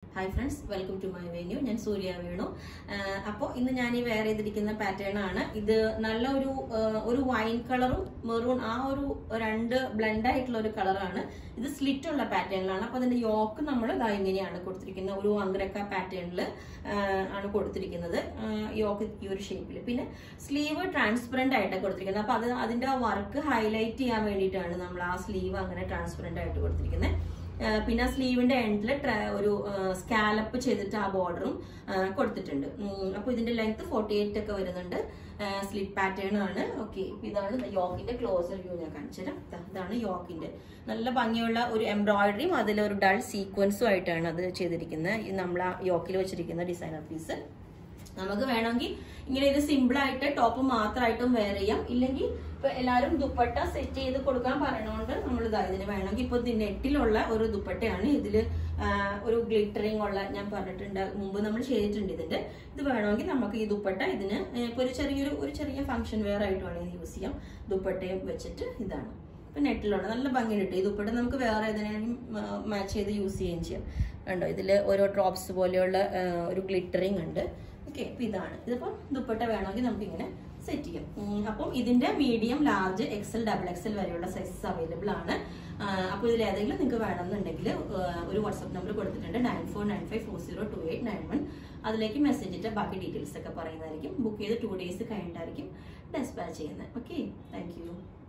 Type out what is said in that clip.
hi friends welcome to my venue ഞാൻ സൂര്യ വേണു അപ്പോൾ ഇന്ന് ഞാൻ ഈ വെയർ ചെയ്തിരിക്കുന്ന പാറ്റേൺ ആണ് ഇത് നല്ല ഒരു ആഹ് ഒരു വൈൻ കളറും മെറൂൺ ആ ഒരു രണ്ട് ബ്ലെൻഡ് ആയിട്ടുള്ള ഒരു കളറാണ് ഇത് സ്ലിറ്റ് ഉള്ള പാറ്റേണിലാണ് അപ്പോൾ അതിന്റെ യോക്ക് നമ്മൾ ഇതാ ഇങ്ങനെയാണ് കൊടുത്തിരിക്കുന്നത് ഒരു അങ്കരക്ക പാറ്റേണിൽ ആണ് കൊടുത്തിരിക്കുന്നത് യോക്ക് ഈ ഒരു ഷേപ്പിൽ പിന്നെ സ്ലീവ് ട്രാൻസ്പെറന്റ് ആയിട്ടാണ് കൊടുത്തിരിക്കുന്നത് അപ്പോൾ അത് അതിന്റെ ആ വർക്ക് ഹൈലൈറ്റ് ചെയ്യാൻ വേണ്ടിയിട്ടാണ് നമ്മൾ ആ സ്ലീവ് അങ്ങനെ ട്രാൻസ്പെറന്റ് ആയിട്ട് കൊടുത്തിരിക്കുന്നത് ആഹ് പിന്നെ സ്ലീവിന്റെ എൻഡിൽ ഒരു സ്കാലപ്പ് ചെയ്തിട്ട് ആ ബോർഡറും കൊടുത്തിട്ടുണ്ട് അപ്പൊ ഇതിന്റെ ലെങ്ത് ഫോർട്ടി എയ്റ്റ് ഒക്കെ വരുന്നുണ്ട് സ്ലിറ്റ് പാറ്റേൺ ആണ് ഓക്കെ ഇതാണ് യോക്കിന്റെ ക്ലോസർ വ്യൂ ഞാൻ കാണിച്ചു തരാം ദാ ഇതാണ് യോക്കിന്റെ നല്ല ഭംഗിയുള്ള ഒരു എംബ്രോയിഡറിയും അതിലൊരു ഡൾ സീക്വൻസും ആയിട്ടാണ് അത് ചെയ്തിരിക്കുന്നത് ഈ നമ്മൾ ആ യോക്കിൽ വെച്ചിരിക്കുന്ന ഡിസൈനർ പീസ് നമുക്ക് വേണമെങ്കിൽ ഇങ്ങനെ ഇത് സിമ്പിൾ ആയിട്ട് ടോപ്പ് മാത്രമായിട്ടും വെയർ ചെയ്യാം ഇല്ലെങ്കിൽ ഇപ്പൊ എല്ലാവരും ദുപ്പട്ട സെറ്റ് ചെയ്ത് കൊടുക്കാൻ പറയണോണ്ട് നമ്മൾ ഇതാ ഇതിന് വേണമെങ്കിൽ ഇപ്പൊ ഇതിന്റെ നെറ്റിലുള്ള ഒരു ദുപ്പട്ടയാണ് ഇതില് ആ, ഒരു ഗ്ലിറ്ററിങ് ഉള്ള ഞാൻ പറഞ്ഞിട്ടുണ്ട് മുമ്പ് നമ്മൾ ചെയ്തിട്ടുണ്ട് ഇതിന്റെ ഇത് വേണമെങ്കിൽ നമുക്ക് ഈ ദുപ്പട്ട ഇതിന് ഇപ്പൊ ഒരു ചെറിയൊരു ഒരു ചെറിയ ഫംഗ്ഷൻ വെയർ ആയിട്ട് വേണമെങ്കിൽ യൂസ് ചെയ്യാം ദുപ്പട്ടയും വെച്ചിട്ട് ഇതാണ് ഇപ്പൊ നെറ്റിലുള്ള നല്ല ഭംഗി കിട്ടും ഈ ദുപ്പട്ട നമുക്ക് വേറെ ഏതിനെങ്കിലും മാച്ച് ചെയ്ത് യൂസ് ചെയ്യുകയും ചെയ്യാം കണ്ടോ ഇതിൽ ഓരോ ഡ്രോപ്സ് പോലെയുള്ള ആ, ഒരു ഗ്ലിറ്ററിങ് ഉണ്ട് ഓക്കെ അപ്പൊ ഇതാണ് ഇതിപ്പോൾ ദുപ്പട്ട വേണമെങ്കിൽ നമുക്ക് ഇങ്ങനെ സെറ്റ് ചെയ്യാം ഉം, അപ്പം ഇതിന്റെ medium large XL double XL വരെയുള്ള സൈസസ് അവൈലബിൾ ആണ് ആ, അപ്പോൾ ഇതിൽ ഏതെങ്കിലും നിങ്ങൾക്ക് വേണമെന്നുണ്ടെങ്കിൽ ആ, ഒരു വാട്സ്ആപ്പ് നമ്പർ കൊടുത്തിട്ടുണ്ട് nine four nine five four zero two eight nine one അതിലേക്ക് മെസ്സേജ് ഇട്ട് ബാക്കി ഡീറ്റെയിൽസ് ഒക്കെ പറയുന്നതായിരിക്കും ബുക്ക് ചെയ്ത് ടു ഡേയ്സ് കഴിഞ്ഞിട്ടായിരിക്കും ഡെസ്പാച്ച് ചെയ്യുന്നത് ഓക്കെ താങ്ക് യു